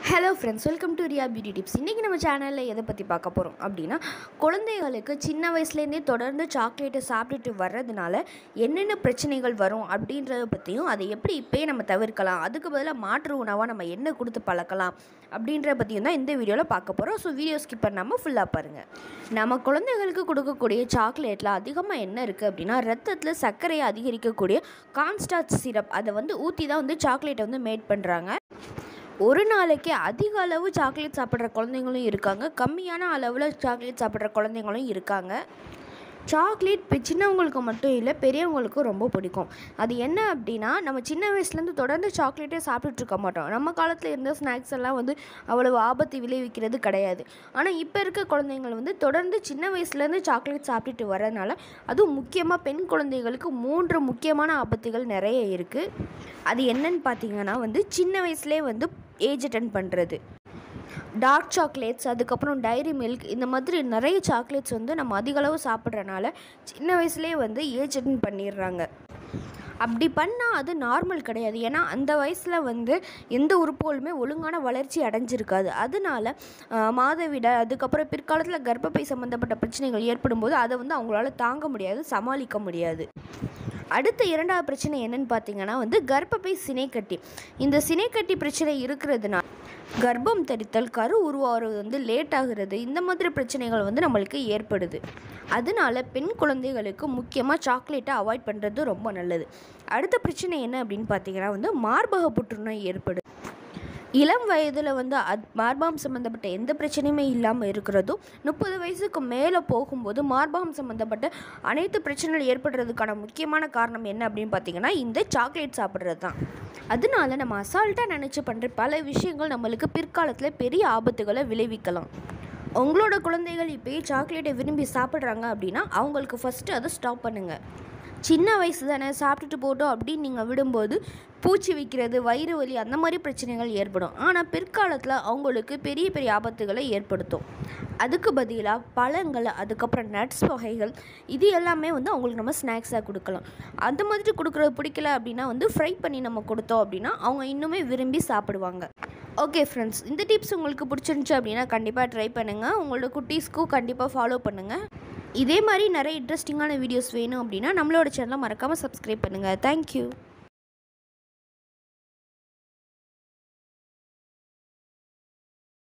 hello friends welcome to Riya beauty tips இன்றைக்கி நம்ம சேனலில் எதை பற்றி பார்க்க போகிறோம் அப்படின்னா குழந்தைகளுக்கு சின்ன வயசுலேருந்தே தொடர்ந்து சாக்லேட்டை சாப்பிட்டுட்டு வர்றதுனால என்னென்ன பிரச்சனைகள் வரும் அப்படின்றத பற்றியும் அதை எப்படி இப்போயே நம்ம தவிர்க்கலாம் அதுக்கு பதிலாக மாற்று உணவாக நம்ம என்ன கொடுத்து பழக்கலாம் அப்படின்றத பற்றியும் தான் இந்த வீடியோவில் பார்க்க போகிறோம் ஸோ வீடியோ ஸ்கிப் பண்ணாமல் ஃபுல்லாக பாருங்கள் நம்ம குழந்தைகளுக்கு கொடுக்கக்கூடிய சாக்லேட்டில் அதிகமாக என்ன இருக்குது அப்படின்னா ரத்தத்தில் சர்க்கரையை அதிகரிக்கக்கூடிய கான்ஸ்டாச் சிரப் அதை வந்து ஊற்றி தான் வந்து சாக்லேட்டை வந்து மேட் பண்ணுறாங்க ஒரு நாளைக்கு அதிக அளவு சாக்லேட் சாப்பிட்ற குழந்தைங்களும் இருக்காங்க கம்மியான அளவில் சாக்லேட் சாப்பிட்ற குழந்தைங்களும் இருக்காங்க சாக்லேட் இப்போ சின்னவங்களுக்கு மட்டும் இல்லை பெரியவங்களுக்கும் ரொம்ப பிடிக்கும் அது என்ன அப்படின்னா நம்ம சின்ன வயசுலேருந்து தொடர்ந்து சாக்லேட்டே சாப்பிட்டுட்டு இருக்க மாட்டோம் நம்ம காலத்தில் இருந்த ஸ்நாக்ஸ் எல்லாம் வந்து அவ்வளவு ஆபத்து விளைவிக்கிறது கிடையாது ஆனால் இப்போ இருக்க குழந்தைங்கள் வந்து தொடர்ந்து சின்ன வயசுலேருந்து சாக்லேட் சாப்பிட்டுட்டு வரதுனால அதுவும் முக்கியமாக பெண் குழந்தைகளுக்கு மூன்று முக்கியமான ஆபத்துகள் நிறைய இருக்குது அது என்னன்னு பார்த்தீங்கன்னா வந்து சின்ன வயசுலேயே வந்து ஏஜ் அட்டன் பண்ணுறது டார்க் சாக்லேட்ஸ் அதுக்கப்புறம் டைரி மில்க் இந்த மாதிரி நிறைய சாக்லேட்ஸ் வந்து நம்ம அதிக அளவு சாப்பிட்றனால சின்ன வயசுலேயே வந்து ஏஜ் அட்டன் பண்ணிடுறாங்க அப்படி பண்ணால் அது நார்மல் கிடையாது ஏன்னா அந்த வயசில் வந்து எந்த உறுப்புகளுமே ஒழுங்கான வளர்ச்சி அடைஞ்சிருக்காது அதனால ஆஹ், மாதவிட அதுக்கப்புறம் பிற்காலத்தில் கர்ப்பப்பை சம்மந்தப்பட்ட பிரச்சனைகள் ஏற்படும்போது அதை வந்து அவங்களால தாங்க முடியாது சமாளிக்க முடியாது அடுத்த இரண்டாவது பிரச்சனை என்னன்னு பார்த்தீங்கன்னா வந்து கர்ப்பப்பை சினைக்கட்டி இந்த சினைக்கட்டி பிரச்சனை இருக்கிறதுனால கர்ப்பம் தரித்தல் கரு உருவாகிறது வந்து லேட் ஆகுறது இந்த மாதிரி பிரச்சனைகள் வந்து நம்மளுக்கு ஏற்படுது அதனால பெண் குழந்தைகளுக்கு முக்கியமாக சாக்லேட்டை அவாய்ட் பண்ணுறது ரொம்ப நல்லது அடுத்த பிரச்சனை என்ன அப்படின்னு பார்த்தீங்கன்னா வந்து மார்பக புற்றுநோய் ஏற்படுது இளம் வயதில் வந்து அத் மார்பகம் சம்மந்தப்பட்ட எந்த பிரச்சனையுமே இல்லாமல் இருக்கிறதும் முப்பது வயசுக்கு மேலே போகும்போது மார்பகம் சம்மந்தப்பட்ட அனைத்து பிரச்சனைகள் ஏற்படுறதுக்கான முக்கியமான காரணம் என்ன அப்படின்னு பார்த்தீங்கன்னா இந்த சாக்லேட் சாப்பிட்றது தான் அதனால நம்ம அசால்ட்டாக நினச்சி பண்ணுற பல விஷயங்கள் நம்மளுக்கு பிற்காலத்தில் பெரிய ஆபத்துகளை விளைவிக்கலாம் உங்களோட குழந்தைகள் இப்போயே சாக்லேட்டை விரும்பி சாப்பிட்றாங்க அப்படின்னா அவங்களுக்கு ஃபஸ்ட்டு அதை ஸ்டாப் பண்ணுங்கள் சின்ன வயசு தானே சாப்பிட்டுட்டு போட்டோம் அப்படின்னு நீங்கள் விடும்போது பூச்சி வைக்கிறது வயிறு வலி அந்த மாதிரி பிரச்சனைகள் ஏற்படும் ஆனால் பிற்காலத்தில் அவங்களுக்கு பெரிய பெரிய ஆபத்துகளை ஏற்படுத்தும் அதுக்கு பதிலாக பழங்கள் அதுக்கப்புறம் நட்ஸ் வகைகள் இது எல்லாமே வந்து அவங்களுக்கு நம்ம ஸ்நாக்ஸாக கொடுக்கலாம் அந்த மாதிரி கொடுக்குறது பிடிக்கல அப்படின்னா வந்து ஃப்ரை பண்ணி நம்ம கொடுத்தோம் அப்படின்னா அவங்க இன்னுமே விரும்பி சாப்பிடுவாங்க ஓகே ஃப்ரெண்ட்ஸ் இந்த டிப்ஸ் உங்களுக்கு பிடிச்சிருந்துச்சு அப்படின்னா கண்டிப்பாக ட்ரை பண்ணுங்கள் உங்களோட குட்டீஸ்க்கும் கண்டிப்பாக ஃபாலோ பண்ணுங்கள் இதே மாதிரி நிறைய இன்ட்ரெஸ்டிங்கான வீடியோஸ் வேணும் அப்படின்னா நம்மளோட சேனலை மறக்காமல் சப்ஸ்கிரைப் பண்ணுங்கள் தேங்க்யூ